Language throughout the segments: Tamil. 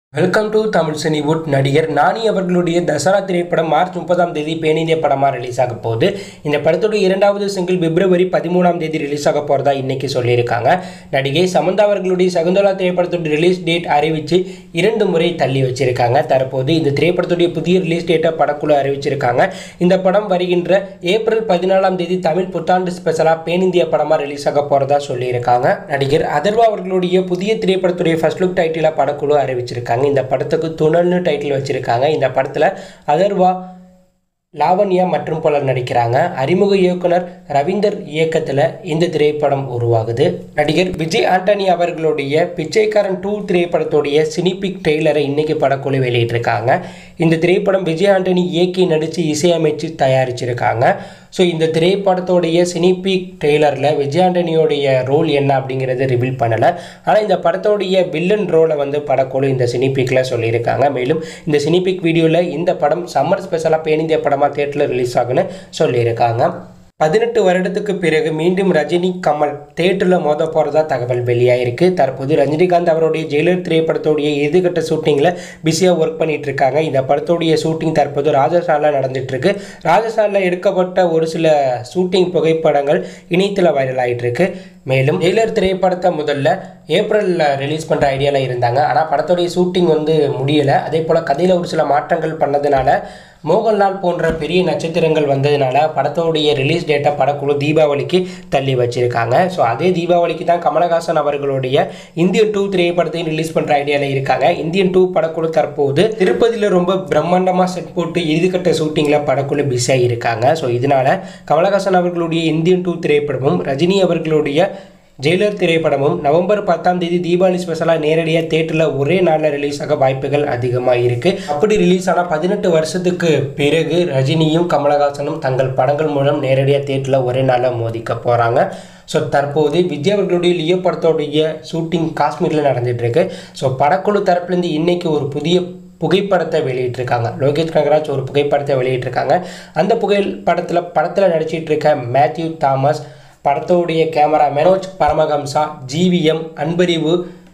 வெல்கம் டு தமிழ் சினிவுட் நடிகர் நானி அவர்களுடைய தசரா திரைப்படம் மார்ச் முப்பதாம் தேதி பேனிந்திய படமாக ரிலீஸ் ஆக போகுது இந்த படத்துடைய இரண்டாவது சிங்கிள் பிப்ரவரி பதிமூணாம் தேதி ரிலீஸ் ஆக போகிறதா இன்னைக்கு சொல்லியிருக்காங்க நடிகை சமந்தா அவர்களுடைய சகுந்தலா திரைப்படத்துடைய ரிலீஸ் டேட் அறிவித்து இரண்டு முறை தள்ளி வச்சிருக்காங்க தற்போது இந்த திரைப்படத்துடைய புதிய ரிலீஸ் டேட்டை படக்குழு அறிவிச்சிருக்காங்க இந்த படம் வருகின்ற ஏப்ரல் பதினாலாம் தேதி தமிழ் புத்தாண்டு ஸ்பெஷலாக பேனிந்திய படமாக ரிலீஸ் ஆக போகிறதா சொல்லியிருக்காங்க நடிகர் அதர்வா அவர்களுடைய புதிய திரைப்படத்துடைய ஃபர்ஸ்ட் லுக் டைட்டிலாக படக்குழு அறிவிச்சிருக்காங்க இந்த படத்துக்கு துணல்னு டைட்டில் வச்சிருக்காங்க இந்த படத்தில் அதர்வா லாவண்யா மற்றும் பலர் நடிக்கிறாங்க அறிமுக இயக்குனர் ரவீந்தர் இயக்கத்தில் இந்த திரைப்படம் உருவாகுது நடிகர் விஜய் ஆண்டனி அவர்களுடைய பிச்சைக்காரன் டூ திரைப்படத்துடைய சினிபிக் ட்ரெய்லரை இன்னைக்கு படக்குழு வெளியிட்டிருக்காங்க இந்த திரைப்படம் விஜய் ஆண்டனி இயக்கி நடித்து இசையமைச்சு தயாரிச்சிருக்காங்க ஸோ இந்த திரைப்படத்தோடைய சினிபிக் ட்ரெய்லரில் விஜய் ஆண்டனியோடைய ரோல் என்ன அப்படிங்கிறத ரிவீல் பண்ணலை ஆனால் இந்த படத்தோடைய வில்லன் ரோலை வந்து படக்குழு இந்த சினிபிக்கில் சொல்லியிருக்காங்க மேலும் இந்த சினிபிக் வீடியோவில் இந்த படம் சம்மர் ஸ்பெஷலாக பேனிந்திய படமாக தேட்டரில் ரிலீஸ் ஆகுன்னு சொல்லியிருக்காங்க பதினெட்டு வருடத்துக்கு பிறகு மீண்டும் ரஜினி கமல் தேட்டரில் மோத போகிறதா தகவல் வெளியாயிருக்கு தற்போது ரஜினிகாந்த் அவருடைய ஜெயிலர் திரைப்படத்தோடைய இறுதிக்கட்ட ஷூட்டிங்கில் பிஸியாக ஒர்க் பண்ணிட்டு இருக்காங்க இந்த படத்தோடைய ஷூட்டிங் தற்போது ராஜஸ்தானில் நடந்துட்டு இருக்கு ராஜஸ்தானில் எடுக்கப்பட்ட ஒரு சில ஷூட்டிங் புகைப்படங்கள் இணையத்தில் வைரல் ஆகிட்டு இருக்கு மேலும் ஜெயிலர் திரைப்படத்தை முதல்ல ஏப்ரலில் ரிலீஸ் பண்ணுற ஐடியாவில் இருந்தாங்க ஆனால் படத்தோடைய ஷூட்டிங் வந்து முடியலை அதே போல் கதையில் ஒரு சில மாற்றங்கள் பண்ணதுனால மோகன்லால் போன்ற பெரிய நட்சத்திரங்கள் வந்ததுனால படத்தோடைய ரிலீஸ் டேட்டை படக்குழு தீபாவளிக்கு தள்ளி வச்சிருக்காங்க ஸோ அதே தீபாவளிக்கு தான் கமலஹாசன் அவர்களுடைய இந்தியன் டூ திரைப்படத்தையும் ரிலீஸ் பண்ணுற ஐடியாவில் இருக்காங்க இந்தியன் டூ படக்குழு தற்போது திருப்பதியில் ரொம்ப பிரம்மாண்டமாக செட் போட்டு இறுதிக்கட்ட ஷூட்டிங்கில் படக்குழு பிஸியாக இருக்காங்க ஸோ இதனால கமலஹாசன் அவர்களுடைய இந்தியன் டூ திரைப்படமும் ரஜினி அவர்களுடைய ஜெயிலர் திரைப்படமும் நவம்பர் பத்தாம் தேதி தீபாவளி ஸ்பெஷலாக நேரடியாக தேட்டரில் ஒரே நாளில் ரிலீஸ் ஆக வாய்ப்புகள் அதிகமாக இருக்குது அப்படி ரிலீஸ் ஆனால் பதினெட்டு வருஷத்துக்கு பிறகு ரஜினியும் கமலஹாசனும் தங்கள் படங்கள் மூலம் நேரடியாக தேட்டரில் ஒரே நாளில் மோதிக்க போகிறாங்க ஸோ தற்போது விஜய் அவர்களுடைய லியோ படத்தோடைய ஷூட்டிங் காஷ்மீரில் நடந்துகிட்ருக்கு ஸோ படக்குழு தரப்புலேருந்து இன்னைக்கு ஒரு புதிய புகைப்படத்தை வெளியிட்டிருக்காங்க லோகேஷ் கனகராஜ் ஒரு புகைப்படத்தை வெளியிட்டிருக்காங்க அந்த புகைப்படத்தில் படத்தில் நடிச்சிட்டு இருக்க மேத்யூ தாமஸ் படத்தோடைய கேமரா மனோஜ் பரமஹம்சா ஜிவிஎம் அன்பறிவு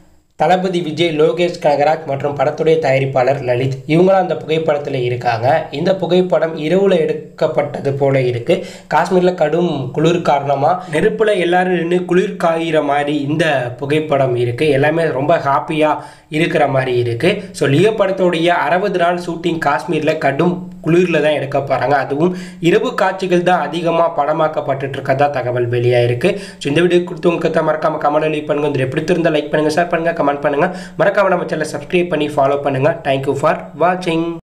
தளபதி விஜய் லோகேஷ் கனகராஜ் மற்றும் படத்துடைய தயாரிப்பாளர் லலித் இவங்களாம் அந்த புகைப்படத்தில் இருக்காங்க இந்த புகைப்படம் இரவில் எடுக்கப்பட்டது போல இருக்கு காஷ்மீரில் கடும் குளிர் காரணமாக நெருப்பில் எல்லாரும் நின்று குளிர் காயிற மாதிரி இந்த புகைப்படம் இருக்கு எல்லாமே ரொம்ப ஹாப்பியாக இருக்கிற மாதிரி இருக்கு ஸோ லியோ படத்தோடைய அறுபது நாள் ஷூட்டிங் காஷ்மீரில் கடும் குளிரில் தான் எடுக்க போகிறாங்க அதுவும் இரவு காட்சிகள் தான் அதிகமாக படமாக்கப்பட்டு இருக்கதா தகவல் வெளியாயிருக்கு ஸோ இந்த வீடியோ கொடுத்து உங்களுக்கு மறக்காம கமெண்ட் லீவ் பண்ணுங்க இந்த பிடித்திருந்தா லைக் பண்ணுங்க ஷேர் பண்ணுங்க கமெண்ட் பண்ணுங்க மறக்காம நம்ம சேனலை சப்ஸ்கிரைப் பண்ணி ஃபாலோ பண்ணுங்க தேங்க்யூ ஃபார் வாட்சிங்